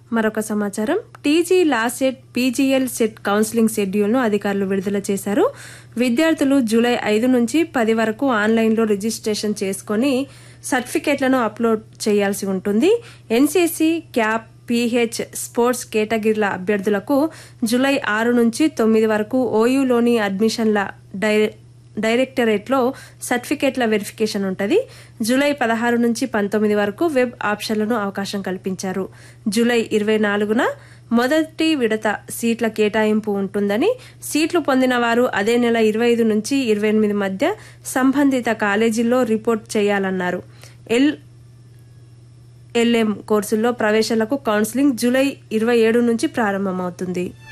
మరొక సమాచారం TG law CET PGL CET counselling షెడ్యూల్ను అధికారులు విడుదల చేశారు విద్యార్థులు జూలై ఐదు నుంచి పది వరకు ఆన్లైన్లో రిజిస్ట్రేషన్ చేసుకొని సర్టిఫికేట్లను అప్లోడ్ చేయాల్సి ఉంటుంది ఎన్సీసీ క్యాప్ పీహెచ్ స్పోర్ట్స్ కేటగిరీల అభ్యర్థులకు జూలై ఆరు నుంచి తొమ్మిది వరకు ఓయూలోని అడ్మిషన్ల డైరె డైరెక్టరేట్లో సర్టిఫికేట్ల వెరిఫికేషన్ ఉంటుంది జూలై పదహారు నుంచి పంతొమ్మిది వరకు వెబ్ ఆప్షన్లను అవకాశం కల్పించారు జూలై ఇరవై నాలుగున మొదటి విడత సీట్ల కేటాయింపు ఉంటుందని సీట్లు పొందిన వారు అదే నెల ఇరవై ఐదు నుంచి ఇరవై ఎనిమిది మధ్య సంబంధిత కాలేజీల్లో రిపోర్ట్ చేయాలన్నారు ఎల్ ఎల్ఎం కోర్సుల్లో ప్రవేశాలకు కౌన్సిలింగ్ జూలై ఇరవై ఏడు నుంచి ప్రారంభమవుతుంది